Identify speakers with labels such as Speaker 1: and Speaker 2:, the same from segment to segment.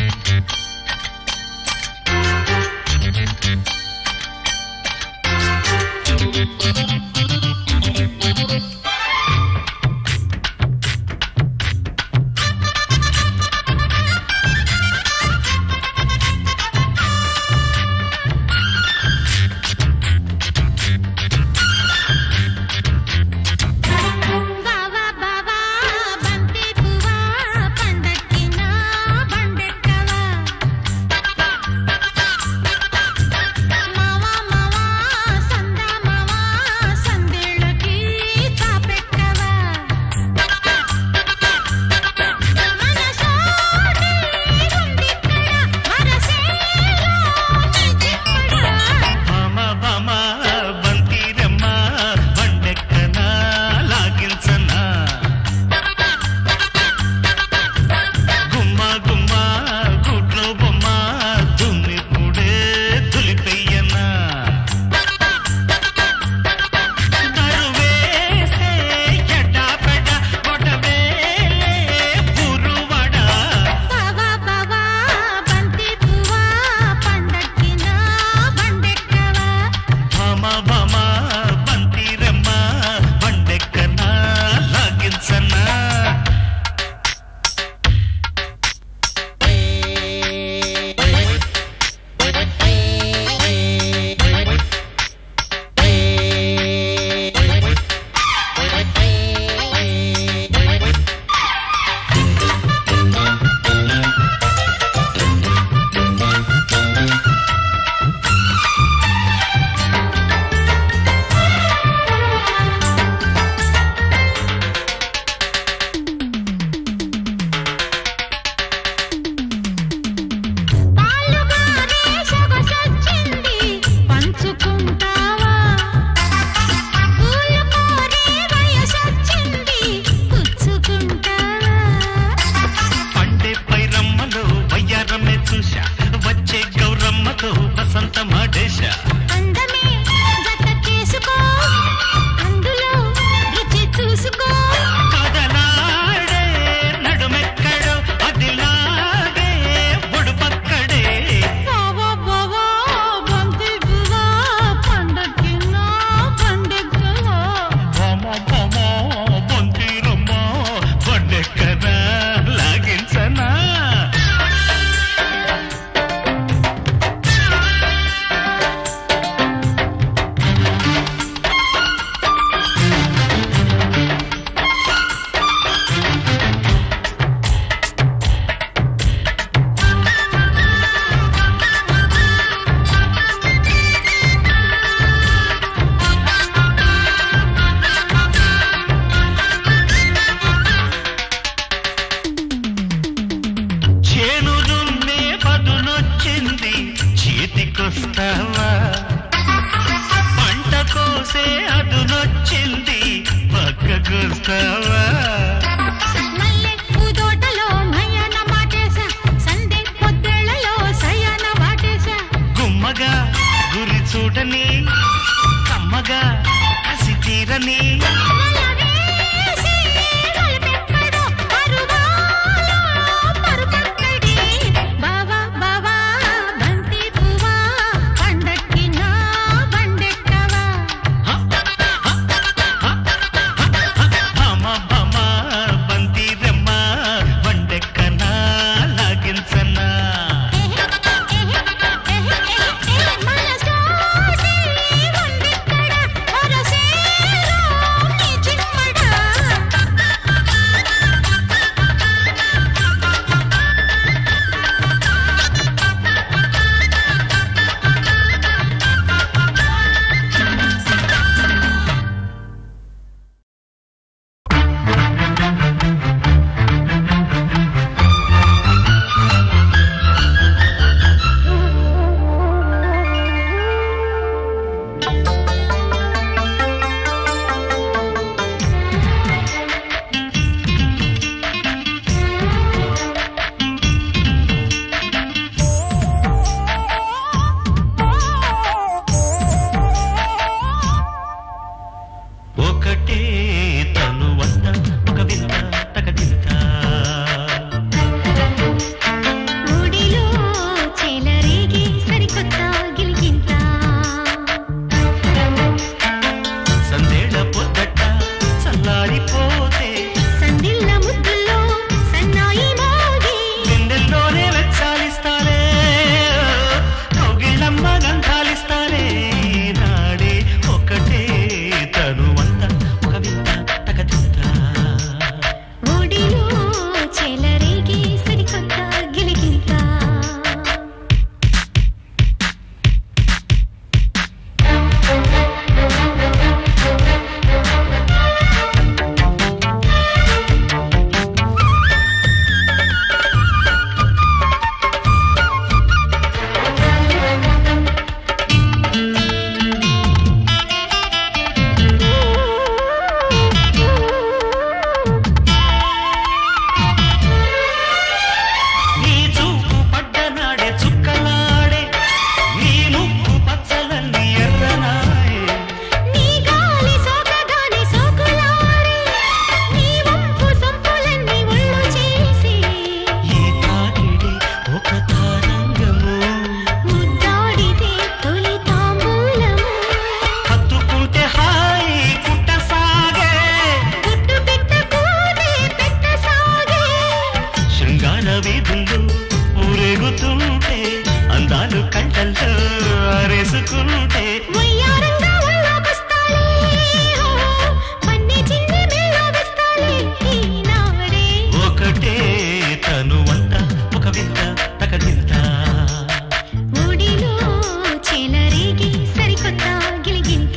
Speaker 1: బావా బావా బంతి పువ్వా పండక్కిన బండెక్కవా మావా మావా సందా మావా సందేళ్ళకి తాపెక్కవా మనసోటి ఉండిక్కడ వరసేలో నిజిక్కడ
Speaker 2: భామ భామ బంతిరమ్మ బండెక్కన లాగించనా గుమ్మ గుమ్మ గుడ్లో బొమ్మ దుమ్మిప్పుడే తులిపెయ్యనా కరువేసే ఎడ్డాపెడ్డ కొట్టవేలే పురువడా
Speaker 1: బావా బావా బంతి పువ్వా పండక్కిన బండెక్కవా
Speaker 2: భామ భామ బంతిరమ్మ బండెక్కన లాగించనా
Speaker 1: పాలుగారే సొగసొచ్చింది పంచుకుంటావా పూలు కోరే వయసొచ్చింది పుచ్చుకుంటావా
Speaker 2: పండే పైరమ్మలో వయ్యారమే చూశా వచ్చే గౌరమ్మతో వసంత మాడేశా
Speaker 1: అందమే జత చేసుకో అందులో రుచి చూసుకో
Speaker 2: కదలాడే నడుమెక్కడో అదిలాగే బుడుపక్కడే
Speaker 1: బావా బావా బంతి పువ్వా పండక్కిన పండెక్కవా
Speaker 2: బొమ్మ బొమ్మ బొంతిరమ్మ బండెక్కన లాగించనా చేను దున్నే పదునొచ్చింది చేతికొస్తావా పంట కోసే అదునొచ్చింది పక్కకొస్తావా
Speaker 1: మల్లె పూదోటలో మయ్యన మాటేశా సందే పొద్దెళ్లలో సయ్యన వాటేశా
Speaker 2: గుమ్మగా గురి చూడని కమ్మగా కసి తీరని
Speaker 1: వలవేసి వలపెక్కడో పరువాలో పరుపక్కడి బావా బావా బంతి పువ్వా పండక్కిన బండెక్కవా
Speaker 2: భామ భామ బంతిరమ్మ బండెక్కన లాగించనా
Speaker 1: మనసోటి ఉండిక్కడ వరసేలో
Speaker 2: వీధుల్లో ఊరేగుతుంటే అందాలు కంటల్లో ఆరేసుకుంటే
Speaker 1: వయ్యారంగా ఒళ్ళోకొస్తాలే, ఓ, పన్నీ చిన్ని మెళ్ళోగిస్తాలే, ఈనాడే.
Speaker 2: ఒకటే తను వంట ఒక వింత తకదింత
Speaker 1: ఒడిలో చెలరేగి సరికొత్త గిలిగింత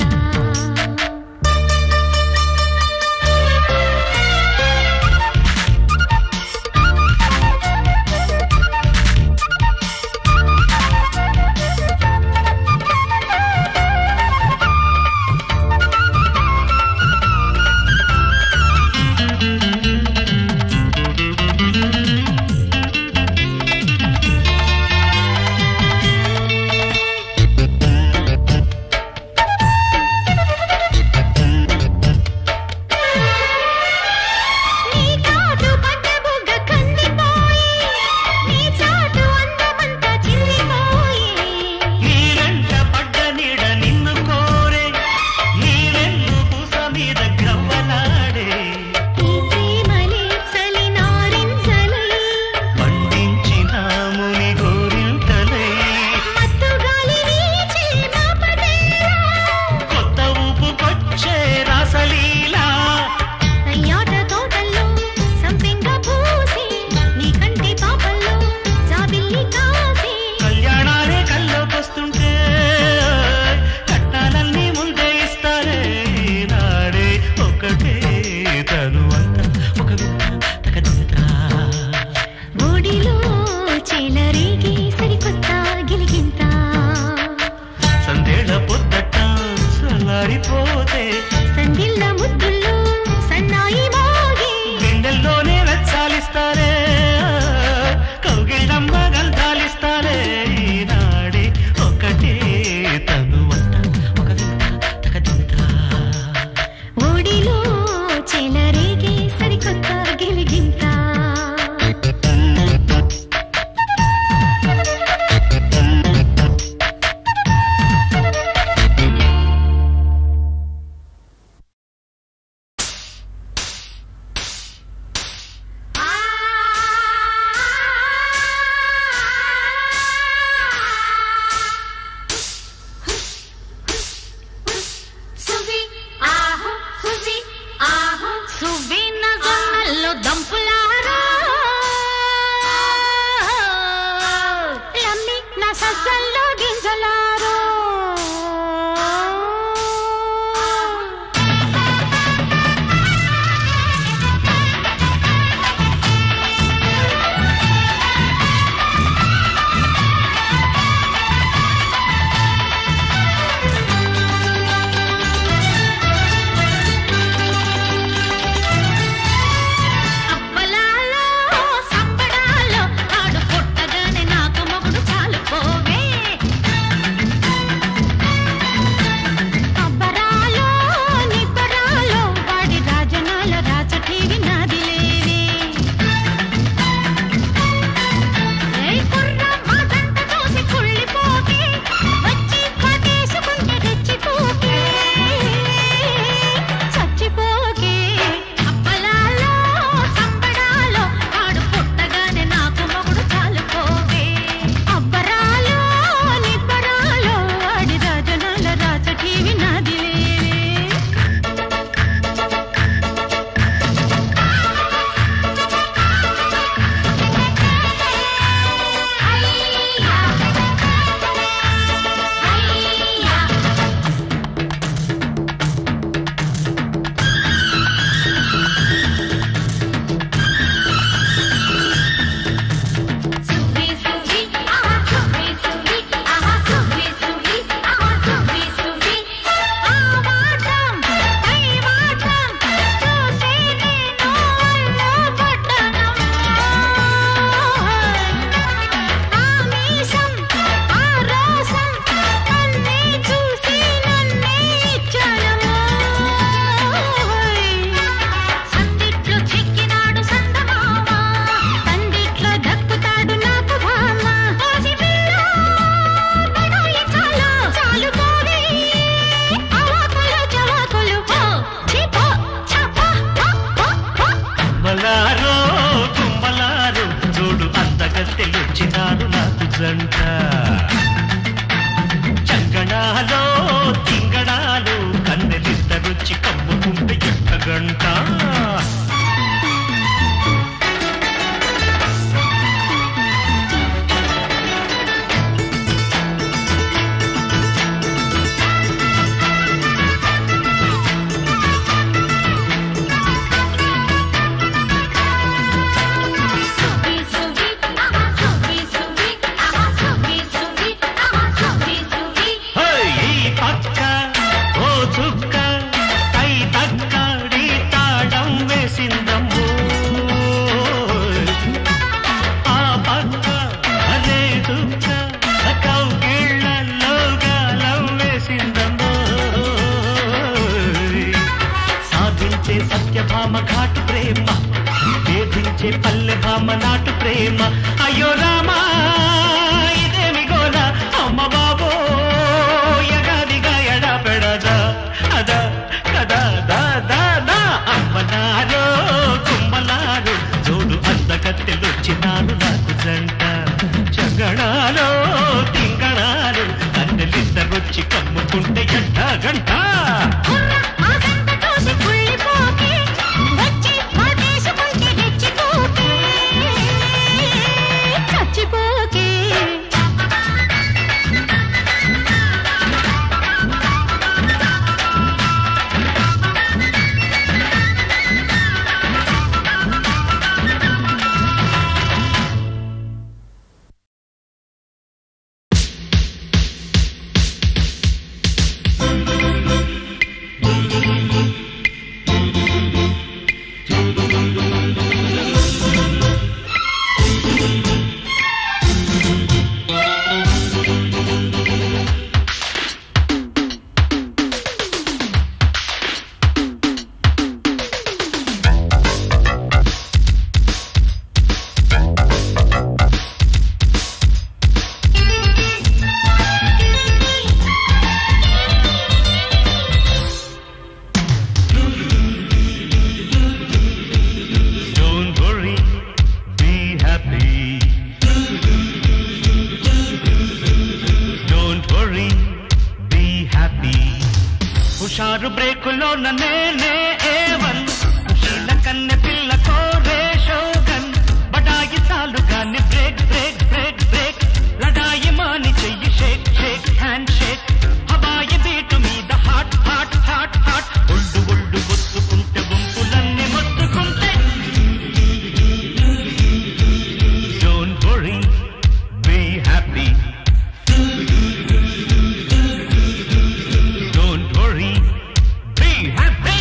Speaker 2: వచ్చినారు నాకు జంట చంగడాలో తింగడాలు కన్నెలిద్దరొచ్చి కమ్ముకుంటే ఎంత గంట
Speaker 1: సువి సువి ఆహా సువి సువి ఆహా సువి సువి ఆహా సువి సువి
Speaker 2: హే, ఈ పక్క ఓ చుక్క కై తక్కడి తాళం వేసిందమ్మో ఆ పక్క అదే చుక్క కౌగిళ్ళల్లో గాలం వేసిందమ్మో సాధించే సత్యభామ ఘాటు ప్రేమ వేధించే పల్లె భామ నాటు ప్రేమ అయ్యో రామా ఇదేమి గోల అమ్మ బాబో ఎగాదిగా ఎడ పెడదా అదా కదా దా దా దా అమ్మనారో కుమ్మలారు జోడు అందకత్తెలొచ్చినారు నాకు జంట చగడాలో తింగడాలు అన్నెలిద్దరొచ్చి కమ్ముకుంటే గంట గంట
Speaker 1: ఉన్న మా సంత చూసి కుళ్ళిపోకే వచ్చి మా దేశపుంచి రెచ్చిపోకే చచ్చిపోకే
Speaker 2: Don't worry, be happy. Don't worry, be happy. హుషారు బ్రేకులో నేనే ఏవన్ ఖుషీల కన్నె పిల్ల కోరే షోగన్ బడాయి చాలు గాని బ్రేక్ బ్రేక్ బ్రేక్ బ్రేక్ లడాయి మాని చెయ్యి షేక్ షేక్ హ్యాండ్ షేక్ హవాయి బీటు మీద హాట్ హాట్ హాట్ హాట్ ఒళ్ళు ఒళ్ళు బొత్తుకుంటే గుంపులన్నీ మొత్తుకుంటే Don't worry, be happy. Don't worry, be happy.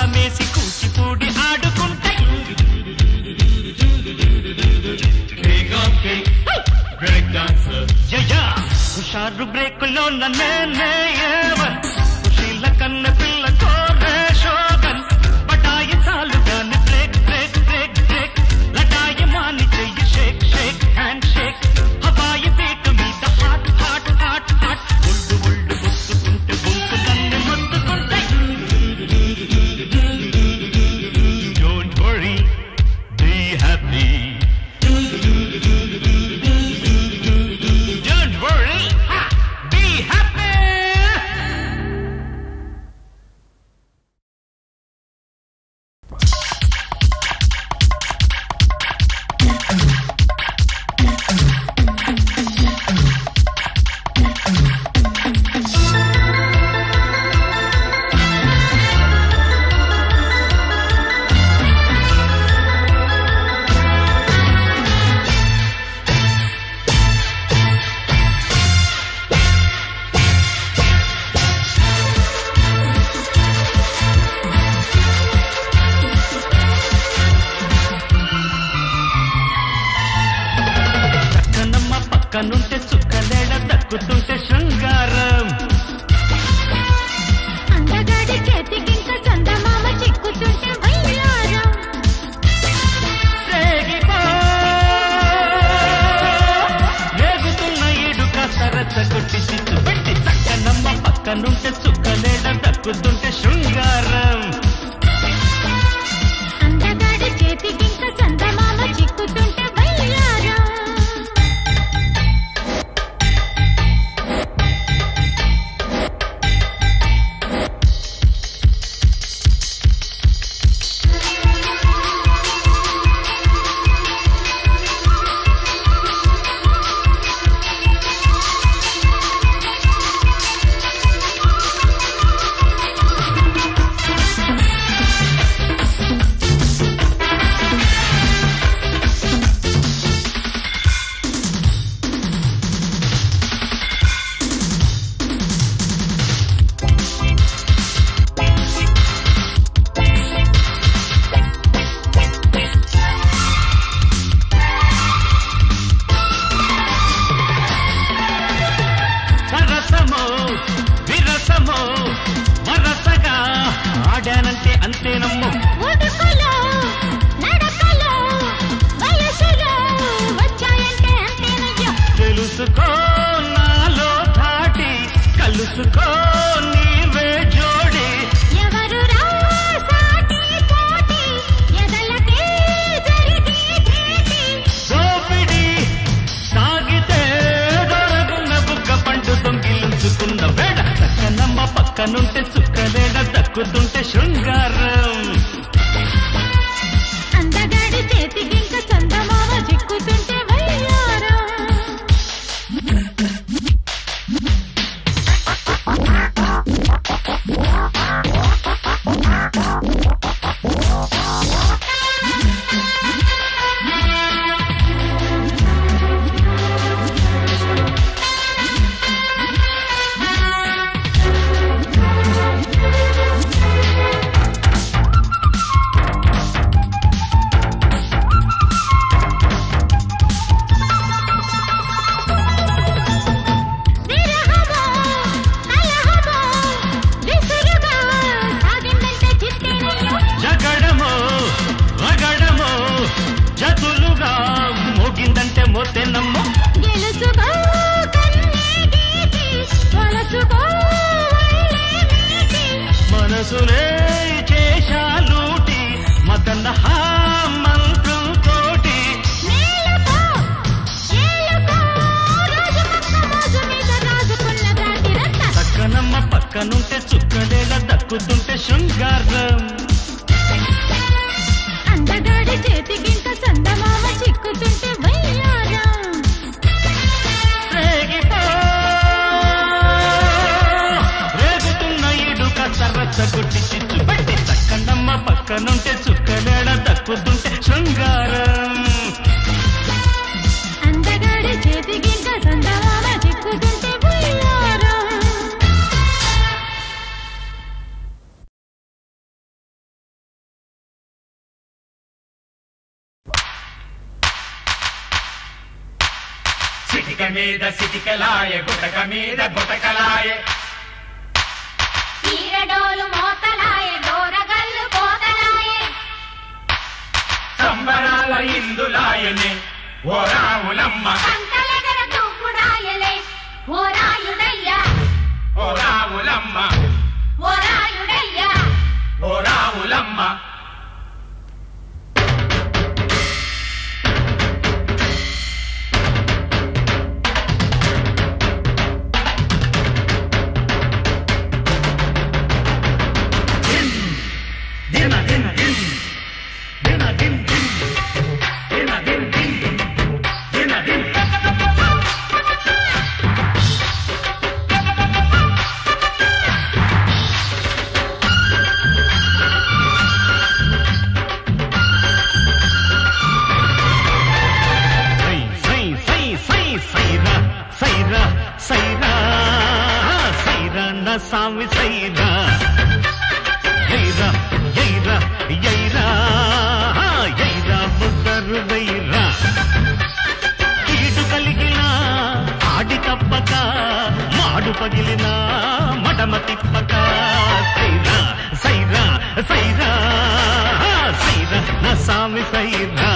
Speaker 2: తాళమేసి Kuchipudi ఆడుకుంటాయి
Speaker 3: Break dancer.
Speaker 2: జయ హుషారు బ్రేకులో నన్నే ఏవన్ ఖుషీల కన్న పిల్ల కోరే శోభన్ బటాయి చాలుగాని బ్రేక్ బ్రేక్ బ్రేక్ బ్రేక్ లటాయి మాని చెయ్యి షేక్ షేక్ హ్యాండ్ షేక్ హవాయి బీట్ మీద హాట్ హాట్ హాట్ హాట్ ఒళ్ళు ఒళ్ళు ముట్టుకుంటే బొంకులన్నీ మొత్తుకుంటాయి don't worry be happy Don't worry, ha, be happy. చక్కనమ్మ పక్కనుంటే చుక్కలేడ దక్కుతుంటే శృంగారం
Speaker 1: అందగాడి చేతికింక చందమామ చిక్కుతుంటే వయ్యారం
Speaker 2: రేగిపో. రేగుతున్న ఇడుక సరస కొట్టి చిచ్చు పెట్టి చక్కనమ్మ పక్కనుంటే చుక్కలేడ దక్కుతుంటే శృంగారం
Speaker 1: అందగాడి చేతికింక చందమామ చిక్కుతుంటే వయ్యారం
Speaker 2: సరసమో విరసమో వరసగా ఆడానంటే అంతేనమ్మో
Speaker 1: ఉడుకులో నడకలో వయసులో వచ్చాయంటే అంతేనయ్యో
Speaker 2: తెలుసుకో నాలో ధాటి కలుసుకో నీవే జోడి
Speaker 1: ఎవరు రా సాటి పోటీ ఎదలకే జరిగే భేటీ
Speaker 2: దోపిడి సాగితే దొరకున్న బుగ్గ పండు దొంగిలించుకున్న వేడ చక్కనమ్మ పక్కనుంటే చుక్కలేడ దక్కుతుంటే శృంగారం
Speaker 1: అందగాడి చేతికింక చందమామ చిక్కుతుంటే వయ్యారం విరహమో కలహమో విసురుగా సాగిందంటే చిత్తేనయ్యో
Speaker 2: జగడమో వగడమో జతులుగా మోగిందంటే మోతేనమ్మో
Speaker 1: గెలుచుకో కన్నే గీతి కొలచుకో ఒళ్ళే నీటి
Speaker 2: మనసులే చేశాలూటి మదన మంత్రం తోటి
Speaker 1: మేలుకో ఏలుకో రాజు పక్క మోజు మీద రాజుకున్న దాటి రత్త
Speaker 2: చక్కనమ్మ పక్కనుంటే చుక్కలేల దక్కుతుంటే శృంగారం
Speaker 1: అందగాడి చేతికింక చందమామ చిక్కుతుంటే వయ్యారం
Speaker 2: రేగిపో. రేగుతున్న ఇడుక సరస కొట్టి చిచ్చు పెట్టి చక్కనమ్మ పక్కనుంటే చుక్కలేడ దక్కుతుంటే శృంగారం
Speaker 1: అందగాడి చేతికింక చందమామ చిక్కుతుంటే వయ్యారం
Speaker 3: చిటిక మీద సిటికలాయ గుటక మీద గుటకలాయ
Speaker 1: ఈరడోలు మోతలాయ డోరగల్లు కోతలాయ
Speaker 3: సంబరాల ఇందులాయనే ఓ రాములమ్మ
Speaker 1: కంటలెగర తూపుడాయలే ఓరాయుడయ్యా
Speaker 3: ఓ రాములమ్మ
Speaker 1: ఓరాయుడయ్యా
Speaker 3: ఓ రాములమ్మ దిన దిన దిన్ దిన దిన్ దిన్ దిన దిన్ దిన్ దిన దిన్
Speaker 2: సై సై సై సై సైరా సైరా సైరా సైరా నా సామి సైరా ఎైరా ఎైరా ఎైరా ఎైరా ముద్దరు వైరా కీడు కలిగిన ఆడి తప్పక మాడు పగిలిన మడమ తిప్పక సైరా సైరా సైరా సైరా నా సామి సైరా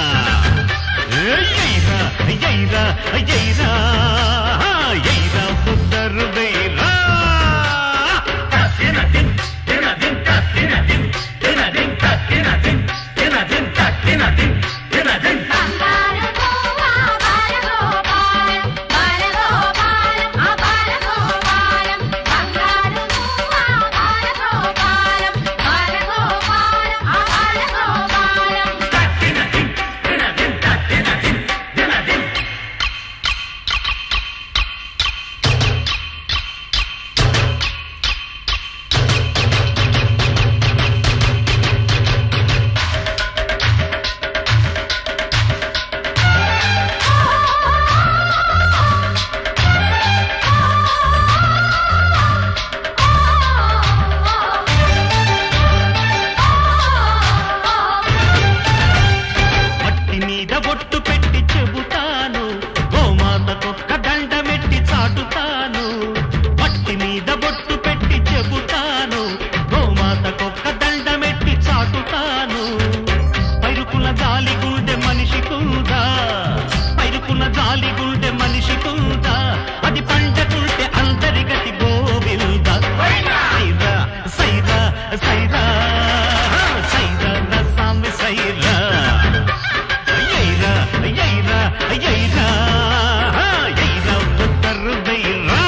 Speaker 2: ఎైరా ఎైరా ఎైరా ఎైరా ముద్దరు వైరా
Speaker 3: దిన దిన్ దిన దిన్ దిన దిన్ దిన దిన్ దిన దిన్ దిన దిన్ దిన దిన్ దిన దిన్
Speaker 1: బంగారు గోవా బాలగోపాలం బాలగోపాలం ఆ బాలగోపాలం బంగారు గోవా బాలగోపాలం బాలగోపాలం ఆ బాలగోపాలం
Speaker 3: దిన దిన్ దిన దిన్ దిన దిన్ దిన దిన్
Speaker 2: మట్టి మీద బొట్టు పెట్టి చెబుతాను గోమాతకొక్క దండమెట్టి చాటుతాను మట్టి మీద బొట్టు పెట్టి చెబుతాను గోమాతకొక్క దండమెట్టి చాటుతాను పైరుకుల జాలి గుండె మనిషి కుందా పైరుకుల జాలి గుండె మనిషి కుందా అది పంటకుంటే అందరిగతి గోవింద సైరా సైరా సైరా సైరా నా సామి సైరా ఎైరా ఎైరా ఎైరా ఎైరా ఉత్తరు వైరా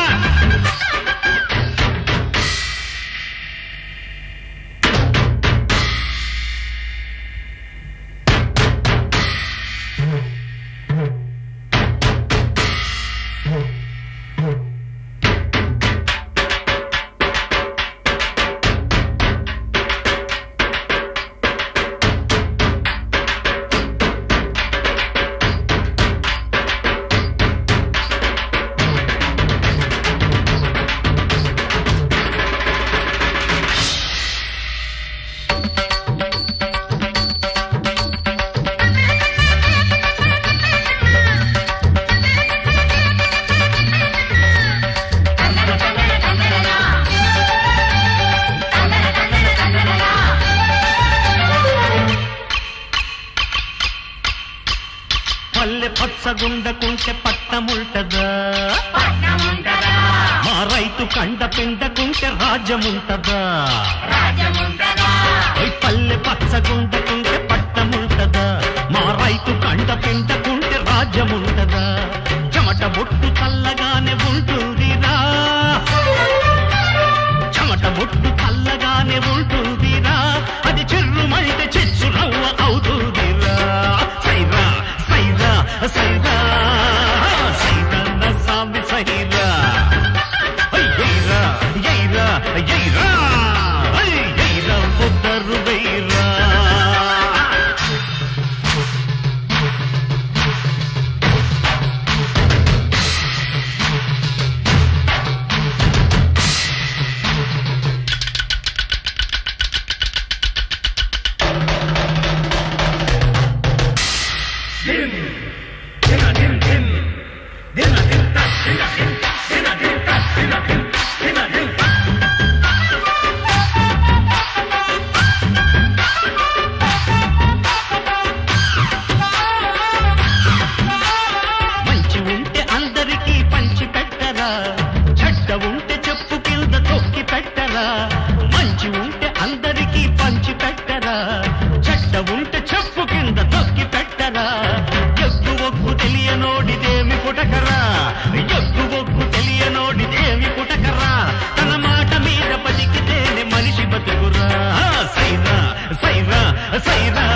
Speaker 2: పల్లె పచ్చగుండకుంటే పట్టముంటదా
Speaker 1: పట్నముంటదా
Speaker 2: మా రైతు కండ పిండకుంటే రాజ్యముంటదా
Speaker 1: రాజముంటదా
Speaker 2: ఓయ్ పల్లె పచ్చగుండకుంటే పట్టముంటదా మా రైతు కండ పిండకుంటే రాజ్యముంటదా చెమట బొట్టు చల్లగానే ఉంటుందిరా చెమట బొట్టు చల్లగానే ఉంటుందిరా అది చిర్రుమంటే చిచ్చు నవ్వ అవుతుందిరా సైరా సైరా సైరా సైరా నా సామి సైరా ఎయిరా ఎయిరా ఎయిరా ఎయిరా ఉద్దరు వైరా పుటకరా ఎగ్గు ఒగ్గు తెలియనోడిదేమి పుటకరా తన మాట మీద బతికితేనే మనిషి బతుకురా సైరా సైరా సైరా